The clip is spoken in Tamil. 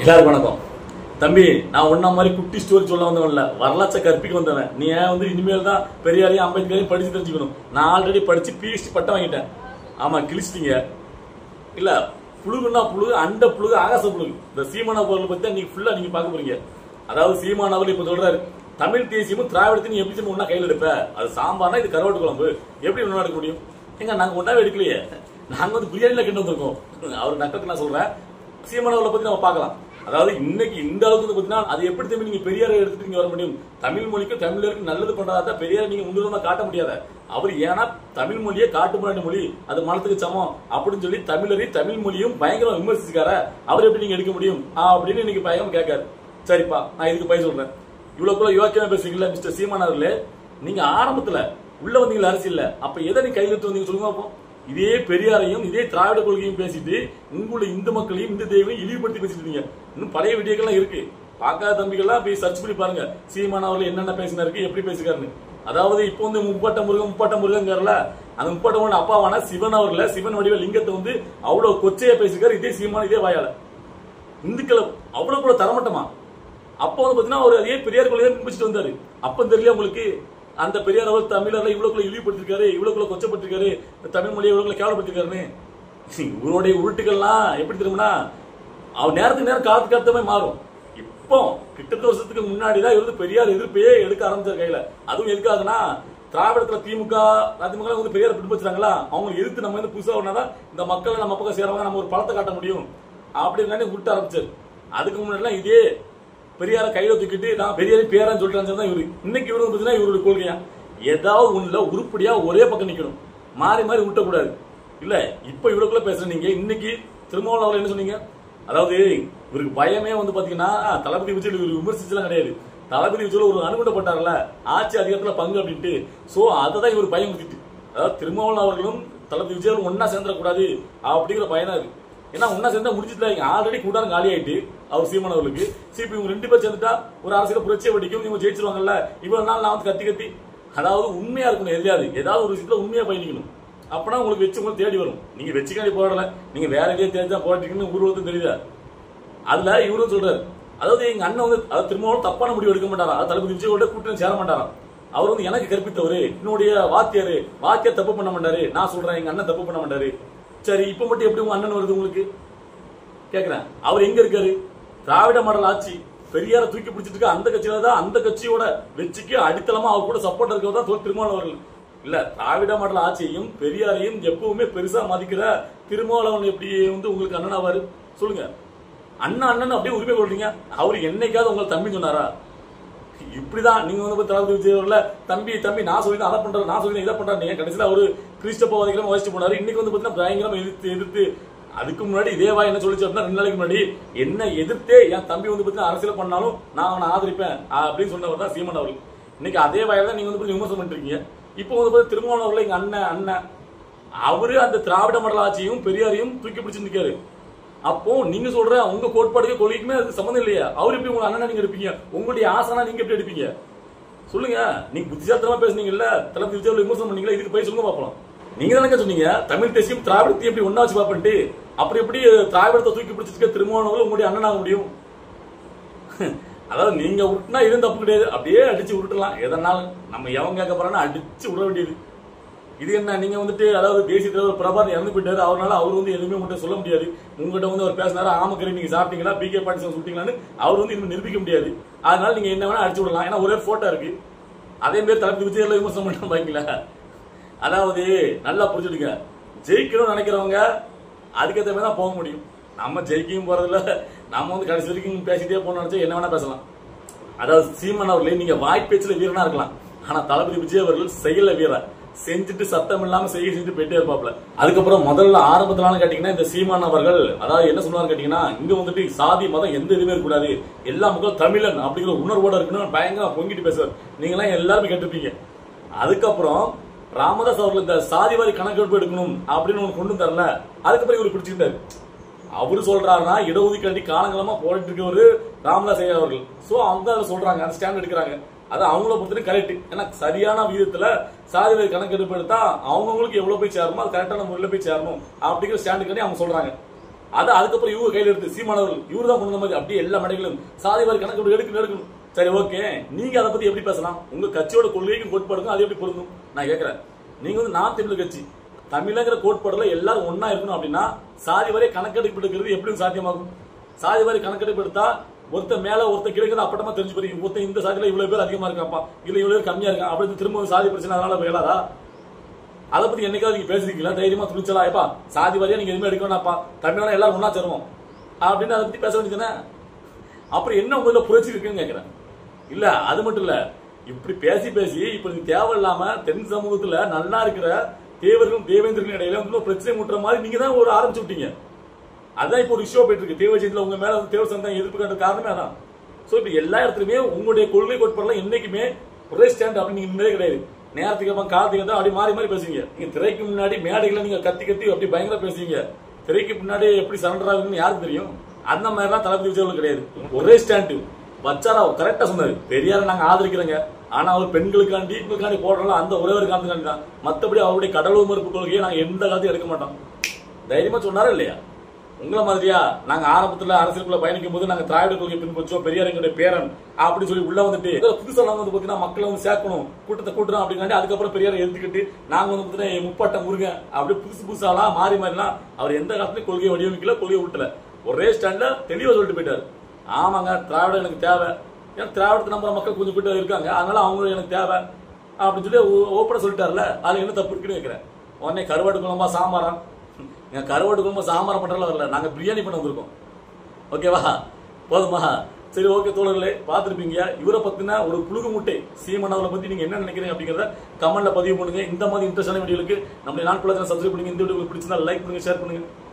எல்லாருக்கும் வணக்கம் தம்பி நான் உன்ன மாதிரி குட்டி ஸ்டோரி சொல்ல வந்தவன் இல்ல வரலாற்றை கற்பிக்க வந்தவன் நீ ஏன் வந்து இனிமேல் தான் பெரியாரையும் அம்பேத்கரையும் படிச்சு தெரிஞ்சுக்கணும் நான் ஆல்ரெடி படிச்சு பிஹெச்டி பட்டம் வாங்கிட்டேன் ஆமா கிழிச்சிட்டீங்க இல்ல புழுகுன்னா புழுகு அண்ட புழுகு ஆகாச புழுகு இந்த சீமானா பொருள் பத்தி தான் நீங்க ஃபுல்லா நீங்க பார்க்க போறீங்க அதாவது சீமான் அவர்கள் இப்ப சொல்றாரு தமிழ் தேசியமும் திராவிடத்தையும் எப்படி நம்ம ஒண்ணா கையில் எடுப்ப அது சாம்பார்னா இது கருவாட்டு குழம்பு எப்படி ஒண்ணா எடுக்க முடியும் எங்க நாங்க ஒண்ணாவே எடுக்கலையே நாங்க வந்து பிரியாணில கிட்ட வந்திருக்கோம் அவர் நக்கத்துக்கு நான் சொல்றேன் சீமான் அவர்களை பத்தி நம்ம பார்க்கலாம் அதாவது இன்னைக்கு இந்த அளவுக்கு வந்து பாத்தீங்கன்னா அது எப்படி திரும்பி நீங்க பெரியாரை எடுத்துட்டு நீங்க வர முடியும் தமிழ் மொழிக்கும் தமிழருக்கு நல்லது பண்றதா பெரியாரை நீங்க முன்னுரிமை காட்ட முடியாத அவர் ஏன்னா தமிழ் மொழியே காட்டு முன்னாடி மொழி அது மனத்துக்கு சமம் அப்படின்னு சொல்லி தமிழரையும் தமிழ் மொழியும் பயங்கரம் விமர்சிச்சுக்கார அவர் எப்படி நீங்க எடுக்க முடியும் ஆ, அப்படின்னு இன்னைக்கு பயங்கரம் கேட்காரு சரிப்பா நான் இதுக்கு பய சொல்றேன் இவ்வளவுக்குள்ள யோக்கியமா பேசுறீங்களா மிஸ்டர் சீமான் அவர்களே நீங்க ஆரம்பத்துல உள்ள வந்தீங்களா அரசியல்ல அப்ப எதை நீ கையில் எடுத்து வந்தீங்க சொல்லுங்க அப்போ இதே பெரியாரையும் இதே திராவிட கொள்கையும் பேசிட்டு உங்களுடைய இந்து மக்களையும் இந்து தெய்வங்களையும் இழிவுபடுத்தி பேசிட்டு இருக்கீங்க இன்னும் பழைய வீடியோக்கெல்லாம் இருக்கு பார்க்காத தம்பிகள்லாம் போய் சர்ச் பண்ணி பாருங்க சீமான் அவர்கள் என்னென்ன பேசினாருக்கு எப்படி பேசுகிறாருன்னு அதாவது இப்போ வந்து முப்பாட்ட முருகன் முப்பாட்ட முருகங்கிறல அந்த முப்பாட்ட முருகன் அப்பாவான சிவன் அவர்கள சிவன் வடிவ லிங்கத்தை வந்து அவ்வளவு கொச்சையா பேசிருக்காரு இதே சீமான் இதே வாயால இந்துக்களை அவ்வளவு கூட தரமட்டமா அப்போ வந்து பாத்தீங்கன்னா அவர் அதே பெரியார் கொள்கையை பின்பற்றிட்டு வந்தாரு அப்ப தெரியல உங்களுக்கு அந்த பெரியார் அவர் தமிழர்ல இவ்வளவுக்குள்ள இழிவுபடுத்திருக்காரு இவ்வளவுக்குள்ள கொச்சப்பட்டிருக்காரு இந்த தமிழ் மொழியை இவ்வளவுக்குள்ள கேவலப்படுத்திருக்காருன்னு இவருடைய உருட்டுகள்லாம் எப்படி தெரியுமா அவர் நேரத்துக்கு நேரம் காலத்து காலத்தமே மாறும் இப்போ கிட்டத்தட்ட வருஷத்துக்கு முன்னாடி தான் இவர் வந்து பெரியார் எதிர்ப்பையே எடுக்க ஆரம்பிச்சார் கையில அதுவும் எதுக்காகனா திராவிடத்துல திமுக அதிமுக வந்து பெரியார் பின்பற்றுறாங்களா அவங்க எதிர்த்து நம்ம வந்து புதுசா ஒன்னாதான் இந்த மக்களை நம்ம பக்கம் சேரவங்க நம்ம ஒரு பழத்தை காட்ட முடியும் அப்படின்னு உருட்ட ஆரம்பிச்சாரு அதுக்கு முன்னாடி இதே பெரியார கையில தூக்கிட்டு நான் பெரியாரை பேரன்னு சொல்லிட்டு தான் இவரு இன்னைக்கு இவரு வந்து இவருடைய கொள்கையா ஏதாவது ஒண்ணுல உருப்படியா ஒரே பக்கம் நிக்கணும் மாறி மாறி விட்டக்கூடாது இல்ல இப்ப இவருக்குள்ள பேசுற நீங்க இன்னைக்கு திருமாவளவன் அவர்கள் என்ன சொன்னீங்க அதாவது இவருக்கு பயமே வந்து பாத்தீங்கன்னா தளபதி விஜய் இவர் விமர்சிச்சலாம் கிடையாது தளபதி விஜய் ஒரு அனுமதிப்பட்டார்ல ஆட்சி அதிகாரத்துல பங்கு அப்படின்ட்டு சோ அதை தான் இவர் பயம் கொடுத்துட்டு அதாவது திருமாவளவன் அவர்களும் தளபதி விஜய் அவர்களும் ஒன்னா சேர்ந்துடக்கூடாது அப்படிங்கிற பயனா இருக்கு ஏன்னா ஒன்னா சேர்ந்தா முடிச்சுட்டு ஆல்ரெடி கூட்டாரம் காலி ஆயிட்டு அவர் சீமான் அவர்களுக்கு சிபி இவங்க ரெண்டு பேர் சேர்ந்துட்டா ஒரு அரசியல் புரட்சியை வெடிக்கும் இவங்க ஜெயிச்சிருவாங்கல்ல இவ்வளவு நாள் நான் வந்து கத்தி கத்தி அதாவது உண்மையா இருக்கணும் எதையாவது ஏதாவது ஒரு விஷயத்துல உண்மையா பயணிக்கணும் அப்பனா உங்களுக்கு வச்சு உங்களுக்கு தேடி வரும் நீங்க வச்சுக்காண்டி போராடல நீங்க வேற எதையும் தேடி தான் போராட்டிருக்கீங்கன்னு ஊர்வலத்தும் தெரியுதா அதுல இவரும் சொல்றாரு அதாவது எங்க அண்ணன் வந்து அதாவது திரும்பவும் தப்பான முடிவு எடுக்க மாட்டாரா அது தளபதி விஜயோட கூட்டணி சேர மாட்டாராம் அவர் வந்து எனக்கு கற்பித்தவரு என்னுடைய வாத்தியாரு வாத்தியார் தப்பு பண்ண மாட்டாரு நான் சொல்றேன் எங்க அண்ணன் தப்பு பண்ண மாட்டாரு சரி இப்ப மட்டும் எப்படி உங்க அண்ணன் வருது உங்களுக்கு கேக்குறேன் அவர் எங்க இருக்காரு திராவிட மாடல் ஆட்சி பெரியார தூக்கி பிடிச்சிட்டு இருக்க அந்த கட்சியில தான் அந்த கட்சியோட வெற்றிக்கு அடித்தளமா அவர் கூட சப்போர்ட் இருக்கிறதா தான் திருமாவளவன் அவர்கள் இல்ல திராவிட மாடல் ஆட்சியையும் பெரியாரையும் எப்பவுமே பெருசா மதிக்கிற திருமாவளவன் எப்படி வந்து உங்களுக்கு அண்ணன் ஆவாரு சொல்லுங்க அண்ணன் அண்ணன் அப்படியே உரிமை கொள்றீங்க அவர் என்னைக்காவது உங்களை தம்பி சொன்னாரா இப்படிதான் நீங்க வந்து தளபதி விஜய் அவர்கள தம்பி தம்பி நான் சொல்லி அதை பண்றேன் நான் சொல்லி இதை பண்றேன் நீங்க கடைசியில அவரு கிறிஸ்தப்பவாதிகளும் வகிச்சு போனாரு இன்னைக்கு வந்து பாத்தீங்கன்னா பயங்கரமா எதிர்த்து எதிர்த்து அதுக்கு முன்னாடி இதேவா என்ன சொல்லிச்சு அப்படின்னா ரெண்டு நாளைக்கு முன்னாடி என்ன எதிர்த்தே என் தம்பி வந்து பாத்தீங்கன்னா அரசியல் பண்ணாலும் நான் அவனை ஆதரிப்பேன் அப்படின்னு சொன்னவர் தான் சீமன் அவர்கள் இன்னைக்கு அதே வாயில தான் நீங்க வந்து பாத்தீங்கன்னா விமர்சனம் பண்ணிருக்கீங்க இப்போ வந்து பாத்தீங்கன்னா திருமாவளவன் அவர்கள் எங்க அண்ணன் அண்ணன் அவரு அந்த திராவிட மண்டல ஆட்சியும் பெரியாரையும் தூக்கி பிடிச்சு நிக்காரு அப்போ நீங்க சொல்ற உங்க கோட்பாடுக்கு கொள்கைக்குமே அது சம்மந்தம் இல்லையா அவர் எப்படி உங்க அண்ணனா நீங்க எடுப்பீங்க உங்களுடைய ஆசனா நீங்க எப்படி எடுப்பீங்க சொல்லுங்க நீங்க புத்திசாலித்தனமா பேசுனீங்கல்ல தளபதி விஜய் விமர்சனம் பண்ணீங்களா இதுக்கு போய் சொல்லுங்க பாப்போம் நீங்க தானே சொன்னீங்க தமிழ் தேசியம் திராவிடத்தையும் எப்படி ஒன்னா வச்சு பாப்பன்ட்டு அப்புறம் எப்படி திராவிடத்தை தூக்கி பிடிச்சிருக்க திருமாவளவர்கள் உங்களுடைய அண்ணனாக முடியும் அதாவது நீங்க உருட்டுனா இது தப்பு கிடையாது அப்படியே அடிச்சு உருட்டலாம் எதனாலும் நம்ம எவன் கேட்க போறான்னு அடிச்சு விட வேண்டியது இது என்ன நீங்க வந்துட்டு அதாவது தேசிய தலைவர் பிரபாகர் இறந்து போயிட்டாரு அவரால் அவர் வந்து எதுவுமே உங்கள்கிட்ட சொல்ல முடியாது உங்ககிட்ட வந்து அவர் பேசினாரு ஆமக்கறி நீங்க சாப்பிட்டீங்களா பிகே பாட்டிசன் சுட்டீங்களான்னு அவர் வந்து இன்னும் நிரூபிக்க முடியாது அதனால நீங்க என்ன வேணா அடிச்சு விடலாம் ஏன்னா ஒரே போட்டோ இருக்கு அதே மாதிரி தளபதி விஜய் விமர்சனம் பண்ண பாக்கீங்களா அதாவது நல்லா புரிஞ்சுடுங்க ஜெயிக்கணும்னு நினைக்கிறவங்க அதுக்கேற்ற மாதிரி தான் போக முடியும் நம்ம ஜெயிக்கவும் போறதில்ல நம்ம வந்து கடைசி வரைக்கும் பேசிட்டே போகணும்னு நினைச்சா என்ன வேணா பேசலாம் அதாவது சீமன் அவர்களே நீங்க வாய்ப்பேச்சுல வீரனா இருக்கலாம் ஆனா தளபதி விஜய் அவர்கள் செயல வீரர் செஞ்சுட்டு சத்தம் இல்லாம செய்ய செஞ்சுட்டு போயிட்டே இருப்பாப்ல அதுக்கப்புறம் முதல்ல ஆரம்பத்திலான கேட்டீங்கன்னா இந்த சீமான் அவர்கள் அதாவது என்ன சொல்லுவாங்க கேட்டீங்கன்னா இங்க வந்துட்டு சாதி மதம் எந்த இதுவுமே இருக்கக்கூடாது எல்லா மக்களும் தமிழன் அப்படிங்கிற உணர்வோட இருக்கணும் பயங்கர பொங்கிட்டு பேசுவார் நீங்க எல்லாம் எல்லாருமே கேட்டிருப்பீங்க அதுக்கப்புறம் ராமதாஸ் அவர்கள் இந்த சாதிவாரி கணக்கெடுப்பு எடுக்கணும் அப்படின்னு ஒன்று கொண்டு தரல அதுக்கப்புறம் இவர் பிடிச்சிருந்தாரு அவரு சொல்றாருன்னா இடஒதுக்கீடு காலங்காலமா போராட்டு இருக்கவரு ராமதாஸ் ஐயா அவர்கள் சோ அவங்க அதை சொல்றாங்க அந்த ஸ்டாண்ட் எடுக்கிறாங்க அது அவங்கள பொறுத்தவரைக்கும் கரெக்ட் ஏன்னா சரியான விகிதத்துல சாதிவாரி கணக்கெடுப்பு எடுத்தா அவங்கவுங்களுக்கு எவ்வளவு போய் சேரணுமோ அது கரெக்டான முறையில போய் சேரணும் அப்படிங்கிற ஸ்டாண்டுக்காண்டி அவங்க சொல்றாங்க அது அதுக்கப்புறம் இவங்க கையில எடுத்து சீமானவர்கள் இவரு தான் கொண்டு வந்த மாதிரி அப்படியே எல்லா மேடைகளும் சாதி வாரி கணக்கு எடுக்கணும் எடுக்கணும் சரி ஓகே நீங்க அதை பத்தி எப்படி பேசலாம் உங்க கட்சியோட கொள்கைக்கும் கோட்பாடுக்கும் அது எப்படி பொருந்தும் நான் கேட்கறேன் நீங்க வந்து நான் தமிழ் கட்சி தமிழங்கிற கோட்பாடுல எல்லாரும் ஒண்ணா இருக்கணும் அப்படின்னா சாதி வரை கணக்கெடுப்பு எடுக்கிறது எப்படி சாத்தியமாகும் சாதி வாரி கணக்கெடுப்பு எடுத்தா ஒருத்த மேல ஒருத்த கிடைக்கிறது அப்பட்டமா தெரிஞ்சு போறீங்க ஒருத்த இந்த சாதியில இவ்வளவு பேர் அதிகமா இருக்காப்பா இல்ல இவ்வளவு பேர் கம்மியா இருக்கான் அப்படி திரும்ப ஒரு சாதி பிரச்சனை அதனால போயிடாதா அதை பத்தி என்னைக்காவது நீங்க பேசுறீங்களா தைரியமா துணிச்சலா ஏப்பா சாதி வாரியா நீங்க எதுவுமே எடுக்கணும்ப்பா தமிழ்நாடு எல்லாரும் ஒண்ணா சேருவோம் அப்படின்னு அதை பத்தி பேச வேண்டியதுதானே அப்புறம் என்ன உங்கள புரட்சி இருக்குன்னு கேக்குறேன் இல்ல அது மட்டும் இல்ல இப்படி பேசி பேசி இப்ப நீங்க தேவையில்லாம தென் சமூகத்துல நல்லா இருக்கிற தேவர்களும் தேவேந்திரர்களும் இடையில வந்து ஒரு பிரச்சனை முட்டுற மாதிரி நீங்க தான் ஒரு ஆரம்பிச்சு விட்டீங்க அதான் இப்போ ஒரு இஷ்யூ போயிட்டு இருக்கு தேவஜெயந்தில உங்க மேல வந்து தேவ சந்தம் எதிர்ப்பு காட்டுற காரணமே அதான் சோ இப்ப எல்லா இடத்துலயுமே உங்களுடைய கொள்கை கோட்பாடுலாம் என்னைக்குமே ஒரே ஸ்டாண்ட் அப்படின்னு நீங்க நின்றே கிடையாது நேரத்துக்கு அப்புறம் காலத்துக்கு தான் அப்படி மாறி மாறி பேசுவீங்க நீங்க திரைக்கு முன்னாடி மேடைகளை நீங்க கத்தி கத்தி அப்படி பயங்கர பேசுவீங்க திரைக்கு முன்னாடி எப்படி சரண்டர் ஆகுதுன்னு யாருக்கு தெரியும் அந்த மாதிரிலாம் தளபதி விஜய் கிடையாது ஒரே ஸ்டாண்டு வச்சாரா கரெக்டா சொன்னாரு பெரியார நாங்க ஆதரிக்கிறோங்க ஆனா அவர் பெண்களுக்காண்டி பெண்களுக்காண்டி போடுறோம் அந்த ஒரே ஒரு காரணத்துக்காண்டி தான் மத்தபடி அவருடைய கடவுள் மறுப்பு கொள்கையை நாங்க எந்த காலத்தையும் எடுக்க மாட்டோம் தைரியமா சொன்னாரா இல்லையா உங்கள மாதிரியா நாங்க ஆரம்பத்துல அரசியலுக்குள்ள பயணிக்கும் போது நாங்க திராவிட கொள்கை பின்பற்றோம் பெரியார் எங்களுடைய பேரன் அப்படி சொல்லி உள்ள வந்துட்டு ஏதோ புதுசா நாங்க வந்து பாத்தீங்கன்னா மக்களை வந்து சேர்க்கணும் கூட்டத்தை கூட்டுறோம் அப்படின்னாடி அதுக்கப்புறம் பெரியாரை எடுத்துக்கிட்டு நாங்க வந்து பாத்தீங்கன்னா முப்பாட்ட முருகன் அப்படி புதுசு புதுசாலாம் மாறி மாறிலாம் அவர் எந்த காலத்துலயும் கொள்கையை வடிவமைக்கல கொள்கையை விட்டல ஒரே ஸ்டாண்ட்ல தெளிவா சொல்லிட்டு போயிட்டாரு ஆமாங்க திராவிடம் எனக்கு தேவை ஏன்னா திராவிடத்தை நம்புற மக்கள் கொஞ்சம் பேர் இருக்காங்க அதனால அவங்க எனக்கு தேவை அப்படின்னு சொல்லி ஓப்பனா சொல்லிட்டாருல அதுல என்ன தப்பு இருக்குன்னு கேட்கிறேன் உடனே கருவாட்டு குழம்பா சாம்பாரம் எங்க கருவாட்டு குழம்பு சாம்பாரம் பண்றதுல வரல நாங்க பிரியாணி பண்ண வந்திருக்கோம் ஓகேவா போதுமா சரி ஓகே தோழர்களே பார்த்துருப்பீங்க இவரை பத்தின ஒரு புழுகு முட்டை சீமன் அவரை பத்தி நீங்க என்ன நினைக்கிறீங்க அப்படிங்கறத கமெண்ட்ல பதிவு பண்ணுங்க இந்த மாதிரி இன்ட்ரெஸ்டான வீடியோக்கு நம்ம நான் குலத்தில் சப்ஸ்கிரைப் பண்ணுங்க இந்த வீடியோ பிடிச்சிருந்தா லைக் பண்ணுங்க ஷேர் பண்ணுங்க